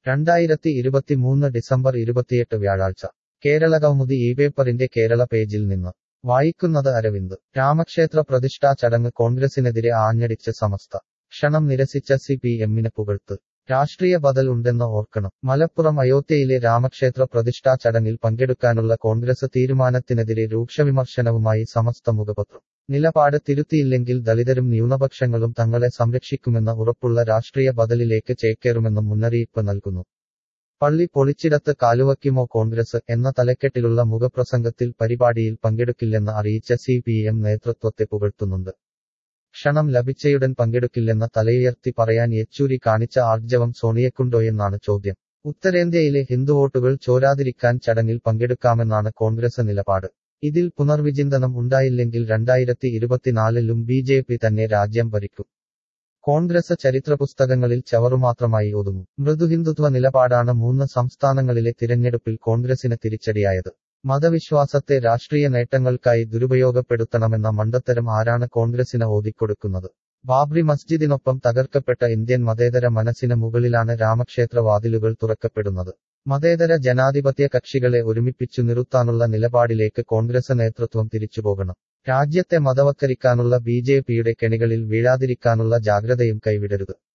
രണ്ടായിരത്തി ഇരുപത്തിമൂന്ന് ഡിസംബർ ഇരുപത്തിയെട്ട് വ്യാഴാഴ്ച കേരള കൗമുദി ഈ പേപ്പറിന്റെ കേരള പേജിൽ നിന്ന് വായിക്കുന്നത് അരവിന്ദ് രാമക്ഷേത്ര പ്രതിഷ്ഠാ ചടങ്ങ് കോൺഗ്രസിനെതിരെ ആഞ്ഞടിച്ച് സമസ്ത ക്ഷണം നിരസിച്ച സി പി എമ്മിന് പുകഴ്ത്ത് രാഷ്ട്രീയ ബദൽ ഉണ്ടെന്ന് ഓർക്കണം മലപ്പുറം അയോധ്യയിലെ രാമക്ഷേത്ര പ്രതിഷ്ഠാ ചടങ്ങിൽ പങ്കെടുക്കാനുള്ള കോൺഗ്രസ് തീരുമാനത്തിനെതിരെ രൂക്ഷവിമർശനവുമായി സമസ്ത മുഖപത്രം നിലപാട് തിരുത്തിയില്ലെങ്കിൽ ദളിതരും ന്യൂനപക്ഷങ്ങളും തങ്ങളെ സംരക്ഷിക്കുമെന്ന ഉറപ്പുള്ള രാഷ്ട്രീയ ബദലിലേക്ക് ചേക്കേറുമെന്നും മുന്നറിയിപ്പ് നൽകുന്നു പള്ളി പൊളിച്ചിടത്ത് കാലുവയ്ക്കുമോ കോൺഗ്രസ് എന്ന തലക്കെട്ടിലുള്ള മുഖപ്രസംഗത്തിൽ പരിപാടിയിൽ പങ്കെടുക്കില്ലെന്ന് അറിയിച്ച സി പി എം നേതൃത്വത്തെ പുകഴ്ത്തുന്നുണ്ട് ക്ഷണം ലഭിച്ചയുടൻ പങ്കെടുക്കില്ലെന്ന തലയുയർത്തി പറയാൻ യെച്ചൂരി കാണിച്ച ആർജവം സോണിയക്കുണ്ടോയെന്നാണ് ചോദ്യം ഉത്തരേന്ത്യയിലെ ഹിന്ദു വോട്ടുകൾ ചോരാതിരിക്കാൻ ചടങ്ങിൽ പങ്കെടുക്കാമെന്നാണ് കോൺഗ്രസ് നിലപാട് ഇതിൽ പുനർവിചിന്തനം ഉണ്ടായില്ലെങ്കിൽ രണ്ടായിരത്തി ഇരുപത്തിനാലിലും ബി ജെ പി തന്നെ രാജ്യം ഭരിക്കും കോൺഗ്രസ് ചരിത്രപുസ്തകങ്ങളിൽ ചവറുമാത്രമായി ഒതുങ്ങും മൃദുഹിന്ദുത്വ നിലപാടാണ് മൂന്ന് സംസ്ഥാനങ്ങളിലെ തിരഞ്ഞെടുപ്പിൽ കോൺഗ്രസിന് തിരിച്ചടിയായത് മതവിശ്വാസത്തെ രാഷ്ട്രീയ നേട്ടങ്ങൾക്കായി ദുരുപയോഗപ്പെടുത്തണമെന്ന മണ്ടത്തരം ആരാണ് കോൺഗ്രസിന് ഓതിക്കൊടുക്കുന്നത് ബാബ്രി മസ്ജിദിനൊപ്പം തകർക്കപ്പെട്ട ഇന്ത്യൻ മതേതര മനസ്സിന് മുകളിലാണ് രാമക്ഷേത്ര വാതിലുകൾ തുറക്കപ്പെടുന്നത് മതേതര ജനാധിപത്യ കക്ഷികളെ ഒരുമിപ്പിച്ചു നിർത്താനുള്ള നിലപാടിലേക്ക് കോൺഗ്രസ് നേതൃത്വം തിരിച്ചുപോകണം രാജ്യത്തെ മതവത്കരിക്കാനുള്ള ബി ജെ പിയുടെ കെണികളിൽ വീഴാതിരിക്കാനുള്ള ജാഗ്രതയും കൈവിടരുത്